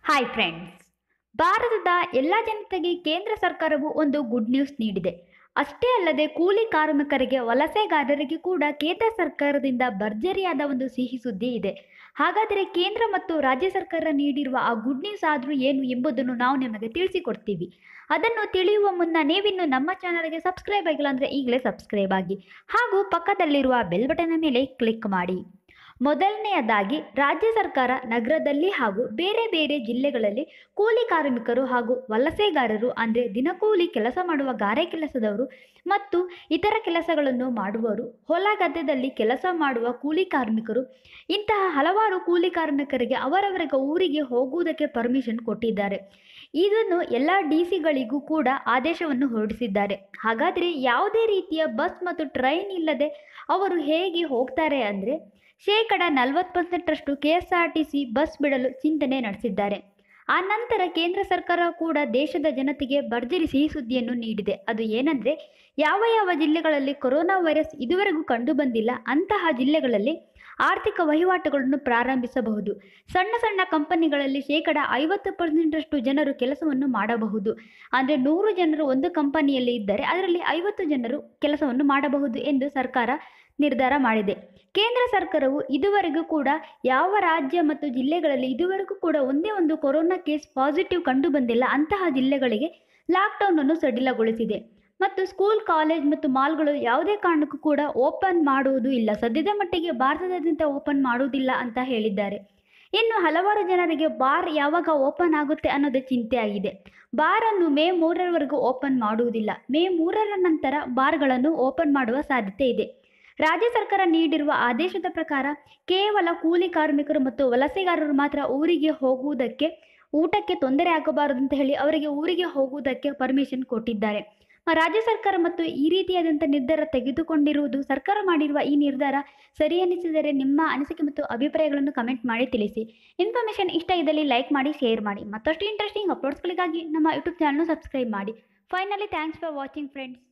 hi friends ಭಾರತದ ಎಲ್ಲ ಜನತೆಗೆ ಕೇಂದ್ರ ಸರ್ಕಾರವು ಒಂದು ಗುಡ್ ನ್ಯೂಸ್ ನೀಡಿದೆ ಅಷ್ಟೇ ಅಲ್ಲದೆ ಕೂಲಿ ಕಾರ್ಮಿಕರಿಗೆ ವಲಸೆಗಾರರಿಗೆ ಕೂಡ ಕೇಂದ್ರ ಸರ್ಕಾರದಿಂದ ಭರ್ಜರಿಯಾದ ಒಂದು ಸಿಹಿ ಸುದ್ದಿ ಇದೆ ಹಾಗಾದರೆ ಕೇಂದ್ರ ಮತ್ತು ರಾಜ್ಯ ಸರ್ಕಾರ ನೀಡಿರುವ ಆ ಗುಡ್ ನ್ಯೂಸ್ ಆದರೂ ಏನು ಎಂಬುದನ್ನು ನಾವು ನಿಮಗೆ ತಿಳಿಸಿಕೊಡ್ತೀವಿ ಅದನ್ನು ತಿಳಿಯುವ ಮುನ್ನ ನೀವಿನ್ನು ನಮ್ಮ ಚಾನಲ್ಗೆ ಸಬ್ಸ್ಕ್ರೈಬ್ ಆಗಿಲ್ಲ ಅಂದರೆ ಈಗಲೇ ಸಬ್ಸ್ಕ್ರೈಬ್ ಆಗಿ ಹಾಗೂ ಪಕ್ಕದಲ್ಲಿರುವ ಬೆಲ್ ಬಟನ್ನ ಮೇಲೆ ಕ್ಲಿಕ್ ಮಾಡಿ ಮೊದಲನೆಯದಾಗಿ ರಾಜ್ಯ ಸರ್ಕಾರ ನಗರದಲ್ಲಿ ಹಾಗೂ ಬೇರೆ ಬೇರೆ ಜಿಲ್ಲೆಗಳಲ್ಲಿ ಕೂಲಿ ಕಾರ್ಮಿಕರು ಹಾಗೂ ವಲಸೆಗಾರರು ಅಂದರೆ ದಿನಕೂಲಿ ಕೆಲಸ ಮಾಡುವ ಗಾರೆ ಕೆಲಸದವರು ಮತ್ತು ಇತರ ಕೆಲಸಗಳನ್ನು ಮಾಡುವವರು ಹೊಲ ಗದ್ದೆದಲ್ಲಿ ಕೆಲಸ ಮಾಡುವ ಕೂಲಿ ಕಾರ್ಮಿಕರು ಇಂತಹ ಹಲವಾರು ಕೂಲಿ ಕಾರ್ಮಿಕರಿಗೆ ಅವರವರ ಊರಿಗೆ ಹೋಗುವುದಕ್ಕೆ ಪರ್ಮಿಷನ್ ಕೊಟ್ಟಿದ್ದಾರೆ ಇದನ್ನು ಎಲ್ಲ ಡಿ ಸಿಗಳಿಗೂ ಕೂಡ ಆದೇಶವನ್ನು ಹೊರಡಿಸಿದ್ದಾರೆ ಹಾಗಾದರೆ ಯಾವುದೇ ರೀತಿಯ ಬಸ್ ಮತ್ತು ಟ್ರೈನ್ ಇಲ್ಲದೆ ಅವರು ಹೇಗೆ ಹೋಗ್ತಾರೆ ಅಂದರೆ ಶೇಕಡ ನಲವತ್ತು ಪರ್ಸೆಂಟರಷ್ಟು K S R T C bus ಬಿಡಲು ಚಿಂತನೆ ನಡೆಸಿದ್ದಾರೆ ಆ ನಂತರ ಕೇಂದ್ರ ಸರ್ಕಾರ ಕೂಡ ದೇಶದ ಜನತೆಗೆ ಭರ್ಜರಿ ಸಿಹಿ ಸುದ್ದಿಯನ್ನು ನೀಡಿದೆ ಅದು ಏನಂದರೆ ಯಾವ ಯಾವ ಜಿಲ್ಲೆಗಳಲ್ಲಿ ಕೊರೋನಾ ವೈರಸ್ ಇದುವರೆಗೂ ಕಂಡುಬಂದಿಲ್ಲ ಅಂತಹ ಜಿಲ್ಲೆಗಳಲ್ಲಿ ಆರ್ಥಿಕ ವಹಿವಾಟುಗಳನ್ನು ಪ್ರಾರಂಭಿಸಬಹುದು ಸಣ್ಣ ಸಣ್ಣ ಕಂಪನಿಗಳಲ್ಲಿ ಶೇಕಡ ಐವತ್ತು ಪರ್ಸೆಂಟರಷ್ಟು ಜನರು ಕೆಲಸವನ್ನು ಮಾಡಬಹುದು ಅಂದರೆ ನೂರು ಜನರು ಒಂದು ಕಂಪನಿಯಲ್ಲಿ ಇದ್ದರೆ ಅದರಲ್ಲಿ ಐವತ್ತು ಜನರು ಕೆಲಸವನ್ನು ಮಾಡಬಹುದು ಎಂದು ಸರ್ಕಾರ ನಿರ್ಧಾರ ಮಾಡಿದೆ ಕೇಂದ್ರ ಸರ್ಕಾರವು ಇದುವರೆಗೂ ಕೂಡ ಯಾವ ರಾಜ್ಯ ಮತ್ತು ಜಿಲ್ಲೆಗಳಲ್ಲಿ ಇದುವರೆಗೂ ಕೂಡ ಒಂದೇ ಒಂದು ಕೊರೋನಾ ಕೇಸ್ ಪಾಸಿಟಿವ್ ಕಂಡು ಬಂದಿಲ್ಲ ಅಂತಹ ಜಿಲ್ಲೆಗಳಿಗೆ ಲಾಕ್ಡೌನ್ ಅನ್ನು ಸಡಿಲಗೊಳಿಸಿದೆ ಮತ್ತು ಸ್ಕೂಲ್ ಕಾಲೇಜ್ ಮತ್ತು ಮಾಲ್ಗಳು ಯಾವುದೇ ಕಾರಣಕ್ಕೂ ಕೂಡ ಓಪನ್ ಮಾಡುವುದು ಇಲ್ಲ ಸದ್ಯದ ಮಟ್ಟಿಗೆ ಭಾರತದಾದ್ಯಂತ ಓಪನ್ ಮಾಡುವುದಿಲ್ಲ ಅಂತ ಹೇಳಿದ್ದಾರೆ ಇನ್ನು ಹಲವಾರು ಜನರಿಗೆ ಬಾರ್ ಯಾವಾಗ ಓಪನ್ ಆಗುತ್ತೆ ಅನ್ನೋದೇ ಚಿಂತೆ ಆಗಿದೆ ಬಾರನ್ನು ಮೇ ಮೂರರವರೆಗೂ ಓಪನ್ ಮಾಡುವುದಿಲ್ಲ ಮೇ ಮೂರರ ನಂತರ ಬಾರ್ಗಳನ್ನು ಓಪನ್ ಮಾಡುವ ಸಾಧ್ಯತೆ ಇದೆ ರಾಜ್ಯ ಸರ್ಕಾರ ನೀಡಿರುವ ಆದೇಶದ ಪ್ರಕಾರ ಕೇವಲ ಕೂಲಿ ಕಾರ್ಮಿಕರು ಮತ್ತು ವಲಸೆಗಾರರು ಮಾತ್ರ ಊರಿಗೆ ಹೋಗುವುದಕ್ಕೆ ಊಟಕ್ಕೆ ತೊಂದರೆ ಆಗಬಾರದು ಅಂತ ಹೇಳಿ ಅವರಿಗೆ ಊರಿಗೆ ಹೋಗುವುದಕ್ಕೆ ಪರ್ಮಿಷನ್ ಕೊಟ್ಟಿದ್ದಾರೆ ರಾಜ್ಯ ಸರ್ಕಾರ ಮತ್ತು ಈ ರೀತಿಯಾದಂಥ ನಿರ್ಧಾರ ತೆಗೆದುಕೊಂಡಿರುವುದು ಸರ್ಕಾರ ಮಾಡಿರುವ ಈ ನಿರ್ಧಾರ ಸರಿ ಅನಿಸಿದರೆ ನಿಮ್ಮ ಅನಿಸಿಕೆ ಮತ್ತು ಅಭಿಪ್ರಾಯಗಳನ್ನು ಕಮೆಂಟ್ ಮಾಡಿ ತಿಳಿಸಿ ಇನ್ಫಾರ್ಮೇಷನ್ ಇಷ್ಟ ಇದ್ದಲ್ಲಿ ಲೈಕ್ ಮಾಡಿ ಶೇರ್ ಮಾಡಿ ಮತ್ತಷ್ಟು ಇಂಟ್ರೆಸ್ಟಿಂಗ್ ಅಪ್ಲೋಡ್ಸ್ಗಳಿಗಾಗಿ ನಮ್ಮ ಯೂಟ್ಯೂಬ್ ಚಾನಲ್ನು ಸಬ್ಸ್ಕ್ರೈಬ್ ಮಾಡಿ finally thanks for watching friends